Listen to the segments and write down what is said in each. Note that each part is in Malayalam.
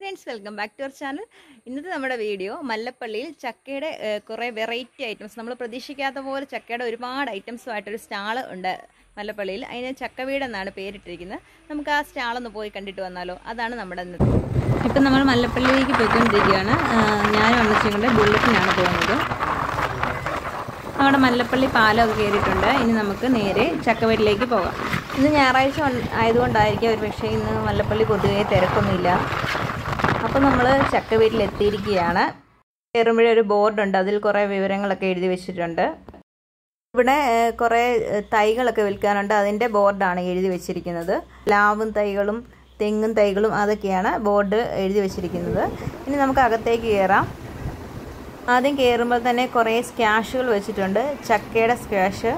Friends welcome back to our channel ഇന്നത്തെ നമ്മുടെ വീഡിയോ മല്ലപ്പള്ളിയിൽ ചക്കയുടെ ഏഹ്, കുറേ വെറൈറ്റി ഐറ്റംസ് നമ്മൾ പ്രതീക്ഷിക്കാത്ത പോലെ ചക്കയുടെ ഒരുപാട് ഐറ്റംസുമായിട്ടൊരു സ്റ്റാള് ഉണ്ട് മല്ലപ്പള്ളിയിൽ അതിന് ചക്കവീട് എന്നാണ് പേരിട്ടിരിക്കുന്നത് നമുക്ക് ആ സ്റ്റാളൊന്ന് പോയി കണ്ടിട്ട് വന്നാലോ അതാണ് നമ്മുടെ ഇന്നത്തെ ഇപ്പം നമ്മൾ മല്ലപ്പള്ളിയിലേക്ക് പോയിക്കൊണ്ടിരിക്കുകയാണ് ആഹ്, ഞാനും അമ്മച്ചും കൊണ്ട് ബുള്ളറ്റിനാണ് പോകുന്നത് നമ്മുടെ മല്ലപ്പള്ളി പാലമൊക്കെ കയറിയിട്ടുണ്ട് ഇനി നമുക്ക് നേരെ ചക്കവീട്ടിലേക്ക് പോകാം ഇന്ന് ഞായറാഴ്ച ഉണ്ട്- ആയതുകൊണ്ടായിരിക്കും ഒരു പക്ഷേ ഇന്ന് മല്ലപ്പള്ളി പൊതുവേ തിരക്കൊന്നുമില്ല അപ്പോൾ നമ്മൾ ചക്കവീട്ടിൽ എത്തിയിരിക്കുകയാണ് കയറുമ്പോഴേ ഒരു ബോർഡുണ്ട് അതിൽ കുറേ വിവരങ്ങളൊക്കെ എഴുതി വെച്ചിട്ടുണ്ട് ഇവിടെ ഏഹ്, കുറേ ഏഹ്, തൈകളൊക്കെ വിൽക്കാനുണ്ട് അതിൻ്റെ ബോർഡാണ് എഴുതി വെച്ചിരിക്കുന്നത് ലാവും തൈകളും തെങ്ങും തൈകളും അതൊക്കെയാണ് ബോർഡ് എഴുതി വെച്ചിരിക്കുന്നത് ഇനി നമുക്ക് അകത്തേക്ക് കയറാം ആദ്യം കയറുമ്പോൾ തന്നെ കുറേ സ്ക്വാഷുകൾ വെച്ചിട്ടുണ്ട് ചക്കയുടെ സ്ക്വാഷ്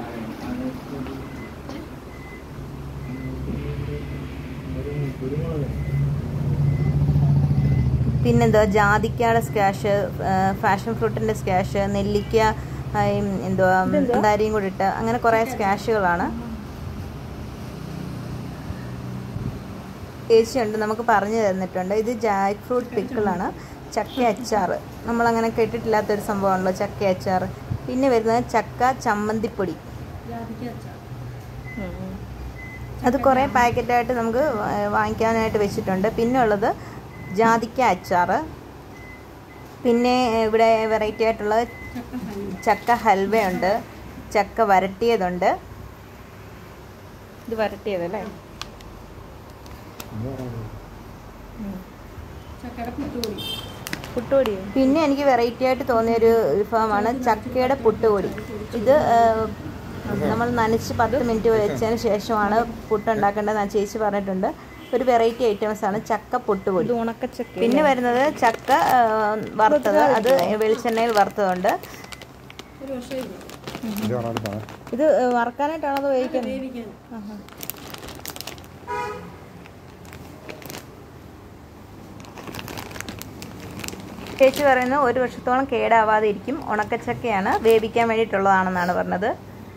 പിന്നെന്താ ജാതിക്കയുടെ സ്ക്വാഷ് ഫാഷൻ ഫ്രൂട്ടിൻ്റെ സ്ക്വാഷ് നെല്ലിക്ക ആ, ഉം, എന്തുവാ കാന്താരിയും കൂടി ഇട്ട് അങ്ങനെ കുറേ സ്ക്വാഷുകളാണ് ചേച്ചിയുണ്ട് നമുക്ക് പറഞ്ഞു തന്നിട്ടുണ്ട് ഇത് ജാക്ക് ഫ്രൂട്ട് പിക്കിളാണ് ചക്ക അച്ചാർ നമ്മളങ്ങനെ കേട്ടിട്ടില്ലാത്തൊരു സംഭവമാണല്ലോ ചക്ക അച്ചാർ പിന്നെ വരുന്നത് ചക്ക ചമ്മന്തിപ്പൊടി ഉം. അത് കുറേ പാക്കറ്റായിട്ട് നമുക്ക് വാ- വാങ്ങിക്കാനായിട്ട് വെച്ചിട്ടുണ്ട് പിന്നെ ഉള്ളത് ജാതിക്ക അച്ചാർ പിന്നെ ഇവിടെ വെറൈറ്റി ആയിട്ടുള്ള ചക്ക ഹൽവയുണ്ട് ചക്ക വരട്ടിയതുണ്ട് ഇത് വരട്ടിയതല്ലേ പുട്ടുപൊടി പിന്നെ എനിക്ക് വെറൈറ്റി ആയിട്ട് തോന്നിയ ഒരു വിഭവമാണ് ചക്കയുടെ പുട്ടുപൊടി ഇത് ഏഹ്, നമ്മൾ നനച്ച് പത്ത് മിനിറ്റ് വെച്ചതിന് ശേഷമാണ് പുട്ടുണ്ടാക്കേണ്ടത് ഞാൻ ചേച്ചി പറഞ്ഞിട്ടുണ്ട് ഒരു വെറൈറ്റി ഐറ്റംസ് ആണ് ചക്ക പുട്ടുപൊടി ഉണക്കച്ചക്ക പിന്നെ വരുന്നത് ചക്ക ഏഹ്, വറുത്തത് അത് വെളിച്ചെണ്ണയിൽ വറുത്തതുണ്ട് ഇത് ഏഹ്, വറക്കാനായിട്ടാണോ അത് വേവിക്കുന്നത് ആഹാ. ചേച്ചി പറയുന്നത് ഒരു വർഷത്തോളം കേടാവാതെ ഇരിക്കും ഉണക്കച്ചക്കയാണ് വേവിക്കാൻ വേണ്ടിയിട്ടുള്ളതാണെന്നാണ് പറഞ്ഞത്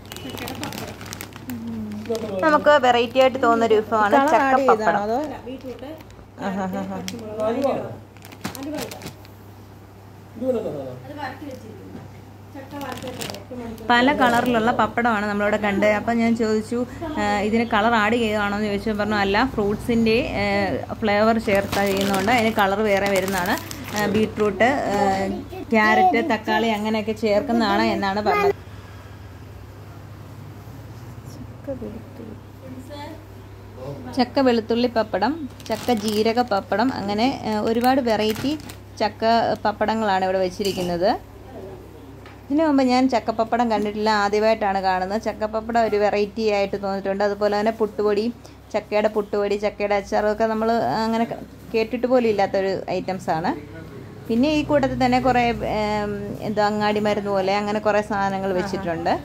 നമുക്ക് വെറൈറ്റി ആയിട്ട് തോന്നുന്ന ഒരു വിഭവമാണ് ചക്ക പപ്പടം അതോ പല കളറിലുള്ള പപ്പടമാണ് നമ്മളിവിടെ കണ്ടത് അപ്പം ഞാൻ ചോദിച്ചു ആ, ഇതിന് കളർ ആഡ് ചെയ്യുകയാണോ എന്ന് ചോദിച്ചു പറഞ്ഞു അല്ല ഫ്രൂട്ട്സിൻ്റെ ഫ്ലേവർ ചേർത്ത് ചെയ്യുന്നതുകൊണ്ട് അതിന് കളർ വേറെ വരുന്നതാണ് ആ, ബീട്രൂട്ട് ആ, ക്യാരറ്റ് തക്കാളി അങ്ങനെയൊക്കെ ചേർക്കുന്നതാണ് എന്നാണ് പറഞ്ഞത് ചക്ക വെളുത്തുള്ളി പപ്പടം ചക്ക ജീരക പപ്പടം അങ്ങനെ ആ, ഒരുപാട് വെറൈറ്റി ചക്ക പപ്പടങ്ങളാണ് ഇവിടെ വെച്ചിരിക്കുന്നത് ഇതിനു മുമ്പ് ഞാൻ ചക്കപ്പപ്പടം കണ്ടിട്ടില്ല ആദ്യമായിട്ടാണ് കാണുന്നത് ചക്കപ്പപ്പടം ഒരു വെറൈറ്റി ആയിട്ട് തോന്നിയിട്ടുണ്ട് അതുപോലെ തന്നെ പുട്ടുപൊടി ചക്കയുടെ പുട്ടുപൊടി ചക്കയുടെ അച്ചാറൊക്കെ നമ്മൾ അങ്ങനെ ക- കേട്ടിട്ട് പോലും ഇല്ലാത്തൊരു ഐറ്റംസാണ് പിന്നെ ഈ കൂട്ടത്തിൽ തന്നെ കുറേ ഏം, എന്തോ അങ്ങാടി മരുന്ന് പോലെ അങ്ങനെ കുറേ സാധനങ്ങൾ വെച്ചിട്ടുണ്ട്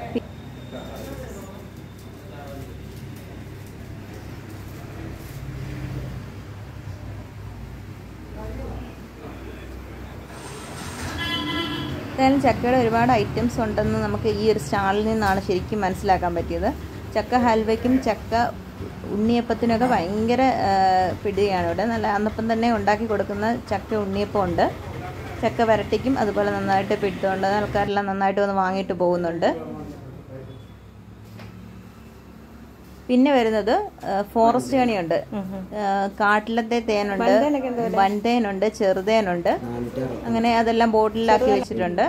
എന്തായാലും ചക്കയുടെ ഒരുപാട് ഐറ്റംസ് ഉണ്ടെന്ന് നമുക്ക് ഈ ഒരു സ്റ്റാളിൽ നിന്നാണ് ശരിക്കും മനസ്സിലാക്കാൻ പറ്റിയത് ചക്ക ഹൽവയ്ക്കും ചക്ക ഉണ്ണിയപ്പത്തിനൊക്കെ ഭയങ്കര ആ, പിടിയാണ് ഇവിടെ നല്ല അന്നപ്പം തന്നെ ഉണ്ടാക്കി കൊടുക്കുന്ന ചക്ക ഉണ്ണിയപ്പം ഉണ്ട് ചക്ക വരട്ടിക്കും അതുപോലെ നന്നായിട്ട് പിടുത്തമുണ്ട് ആൾക്കാരെല്ലാം നന്നായിട്ട് വന്ന് വാങ്ങിയിട്ട് പോകുന്നുണ്ട് പിന്നെ വരുന്നത് ആ, ഫോറസ്റ്റ് കണിയുണ്ട് ആ, കാട്ടിലത്തെ തേനുണ്ട് വൻതേനുണ്ട് ചെറുതേനുണ്ട് അങ്ങനെ അതെല്ലാം ബോട്ടിലാക്കി വെച്ചിട്ടുണ്ട്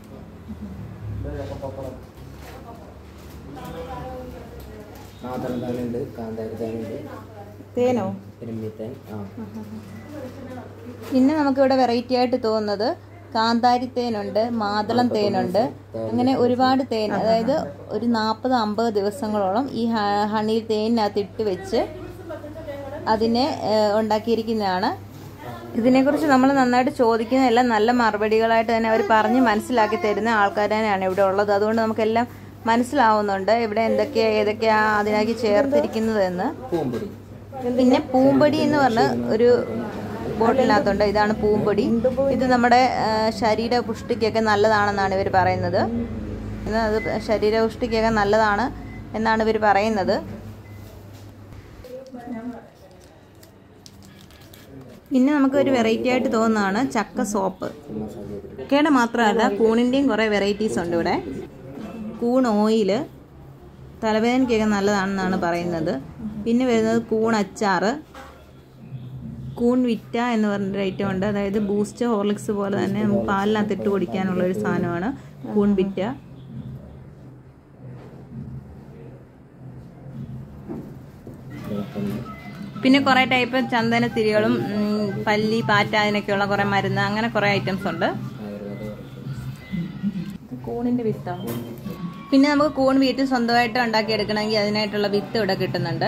മാതളം തേനുണ്ട് കാന്താരി തേനുണ്ട് തേനോ പെരുമ്പിത്തേൻ ആ പിന്നെ നമുക്കിവിടെ വെറൈറ്റി ആയിട്ട് തോന്നുന്നത് കാന്താരി തേനുണ്ട് മാതളം തേനുണ്ട് അങ്ങനെ ഒരുപാട് തേൻ അതായത് ഒരു നാൽപ്പത് അമ്പത് ദിവസങ്ങളോളം ഈ ഹ- ഹണി തേനിനകത്ത് ഇട്ട് വെച്ച് അതിനെ ഏഹ്, ഉണ്ടാക്കിയിരിക്കുന്നതാണ് ഇതിനെക്കുറിച്ച് നമ്മൾ നന്നായിട്ട് ചോദിക്കുന്നതെല്ലാം നല്ല മറുപടികളായിട്ട് തന്നെ അവർ പറഞ്ഞ് മനസ്സിലാക്കി തരുന്ന ആൾക്കാർ തന്നെയാണ് ഇവിടെ ഉള്ളത് അതുകൊണ്ട് നമുക്കെല്ലാം മനസ്സിലാവുന്നുണ്ട് ഇവിടെ എന്തൊക്കെയാ ഏതൊക്കെയാ അതിനാക്കി ചേർത്തിരിക്കുന്നത് എന്ന് പൂമ്പൊടി പിന്നെ പൂമ്പൊടി എന്ന് പറഞ്ഞ ഒരു ബോട്ടിലിനകത്തുണ്ട് ഇതാണ് പൂമ്പൊടി ഇത് നമ്മുടെ ആ, ശരീര പുഷ്ടിക്കൊക്കെ നല്ലതാണെന്നാണ് ഇവർ പറയുന്നത് ഇത് അത് ശരീര പുഷ്ടിക്കൊക്കെ നല്ലതാണ് എന്നാണ് ഇവർ പറയുന്നത് പിന്നെ നമുക്ക് ഒരു വെറൈറ്റി ആയിട്ട് തോന്നുന്നതാണ് ചക്ക സോപ്പ് മസാജ് ചെയ്തിട്ട് ചക്കയുടെ മാത്രമല്ല കൂണിൻ്റെയും കുറേ വെറൈറ്റീസ് ഉണ്ട് ഇവിടെ കൂൺ ഓയിൽ തലവേദനയ്ക്കൊക്കെ നല്ലതാണെന്നാണ് പറയുന്നത് പിന്നെ വരുന്നത് കൂൺ അച്ചാറ് കൂൺ വിറ്റ എന്ന് പറഞ്ഞൊരു ഐറ്റം ഉണ്ട് അതായത് ബൂസ്റ്റ് ഹോർലിക്സ് പോലെ തന്നെ നമുക്ക് പാലിനകത്ത് ഇട്ട് കുടിക്കാനുള്ള ഒരു സാധനമാണ് കൂൺ വിറ്റ വെളുത്തുള്ളി പിന്നെ കുറേ ടൈപ്പ് ചന്ദനത്തിരികളും ഉം, പല്ലി പാറ്റ അതിനൊക്കെയുള്ള കുറേ മരുന്ന് അങ്ങനെ കുറേ ഐറ്റംസ് ഉണ്ട് ആയുർവേദ ഉറപ്പ് കൂണിൻ്റെ വിത്താണ് പിന്നെ നമുക്ക് കൂൺ വീട്ടിൽ സ്വന്തമായിട്ട് ഉണ്ടാക്കിയെടുക്കണമെങ്കിൽ അതിനായിട്ടുള്ള വിത്ത് ഇവിടെ കിട്ടുന്നുണ്ട്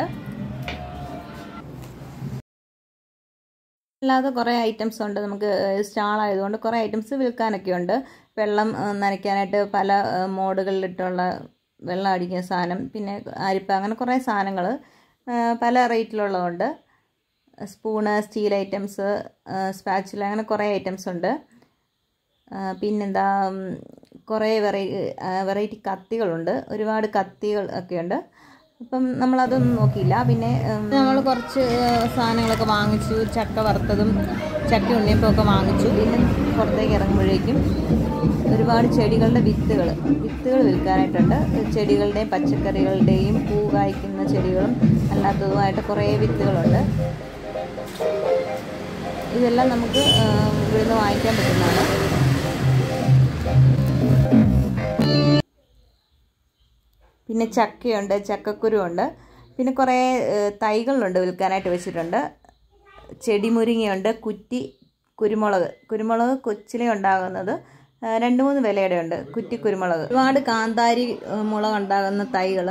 അല്ലാതെ കുറേ ഐറ്റംസ് ഉണ്ട് നമുക്ക് സ്റ്റാൾ ആയതുകൊണ്ട് കുറേ ഐറ്റംസ് വിൽക്കാനൊക്കെ ഉണ്ട് വെള്ളം ആ, നനയ്ക്കാനായിട്ട് പല ആ, മോഡുകളിലിട്ടുള്ള വെള്ളം അടിക്കുന്ന സാധനം പിന്നെ അരിപ്പ അങ്ങനെ കുറേ സാധനങ്ങൾ പല റേറ്റിലുള്ളതുണ്ട് സ്പൂണ് സ്റ്റീൽ ഐറ്റംസ് സ്പാച്ചിൽ അങ്ങനെ കുറേ ഐറ്റംസ് ഉണ്ട് ആ, പിന്നെന്താ ഉം, കുറേ വെറൈ വെറൈറ്റി കത്തികളുണ്ട് ഒരുപാട് കത്തികൾ ഒക്കെ ഉണ്ട് അപ്പം നമ്മളതൊന്നും നോക്കിയില്ല പിന്നെ നമ്മൾ കുറച്ച് ആ, സാധനങ്ങളൊക്കെ വാങ്ങിച്ചു ചക്ക വറുത്തതും ചക്ക ഉണ്ണിയപ്പം ഒക്കെ വാങ്ങിച്ചു പിന്നെ പുറത്തേക്ക് ഇറങ്ങുമ്പോഴേക്കും ഒരുപാട് ചെടികളുടെ വിത്തുകൾ വിത്തുകൾ വിൽക്കാനായിട്ടുണ്ട് ചെടികളുടെയും പച്ചക്കറികളുടെയും പൂ കായ്ക്കുന്ന ചെടികളും അല്ലാത്തതുമായിട്ട് കുറേ വിത്തുകളുണ്ട് ഇതെല്ലാം നമുക്ക് ആ, ഇവിടുന്ന് വാങ്ങിക്കാൻ പറ്റുന്നതാണ് പിന്നെ ചക്കയുണ്ട് ചക്കക്കുരുവുണ്ട് പിന്നെ കുറേ ഏഹ്, തൈകളുണ്ട് വിൽക്കാനായിട്ട് വെച്ചിട്ടുണ്ട് ചെടിമുരിങ്ങയുണ്ട് കുറ്റി കുരുമുളക് കുരുമുളക് കൊച്ചിലെ ഉണ്ടാകുന്നത് ഏഹ്, രണ്ട് മൂന്ന് വിലയുടെ ഉണ്ട് കുറ്റി കുരുമുളക് ഒരുപാട് കാന്താരി ഏഹ്, മുളക് ഉണ്ടാകുന്ന തൈകൾ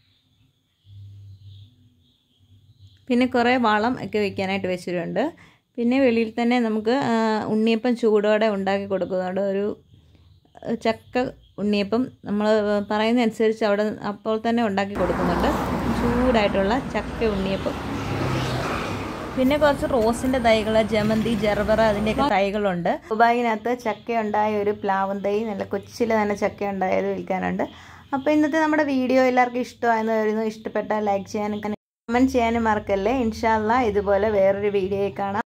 പിന്നെ കുറേ വളം ഒക്കെ വെക്കാനായിട്ട് വെച്ചിട്ടുണ്ട് പിന്നെ വെളിയിൽ തന്നെ നമുക്ക് ആ, ഉണ്ണിയപ്പം ചൂടോടെ ഉണ്ടാക്കി കൊടുക്കുന്നുണ്ട് ഒരു ആ, ചക്ക ഉണ്ണിയപ്പം നമ്മൾ പറയുന്ന അനുസരിച്ച് അവിടെ അപ്പോൾ തന്നെ ഉണ്ടാക്കി കൊടുക്കുന്നുണ്ട് ചൂടായിട്ടുള്ള ചക്ക ഉണ്ണിയപ്പം പിന്നെ കുറച്ച് റോസിൻ്റെ തൈകൾ ജമന്തി ജർബറ അതിൻ്റെയൊക്കെ തൈകളുണ്ട് ദുബായിനകത്ത് ചക്ക ഉണ്ടായ ഒരു പ്ലാവും തൈ നല്ല കൊച്ചിൽ തന്നെ ചക്ക ഉണ്ടായത് വിൽക്കാനുണ്ട് അപ്പോൾ ഇന്നത്തെ നമ്മുടെ വീഡിയോ എല്ലാവർക്കും ഇഷ്ടമായെന്ന് വരുന്നു ഇഷ്ടപ്പെട്ടാൽ ലൈക്ക് ചെയ്യാനും കമൻറ്റ് ചെയ്യാനും മറക്കല്ലേ ഇൻഷാല്ല ഇതുപോലെ വേറൊരു വീഡിയോയിൽ കാണാം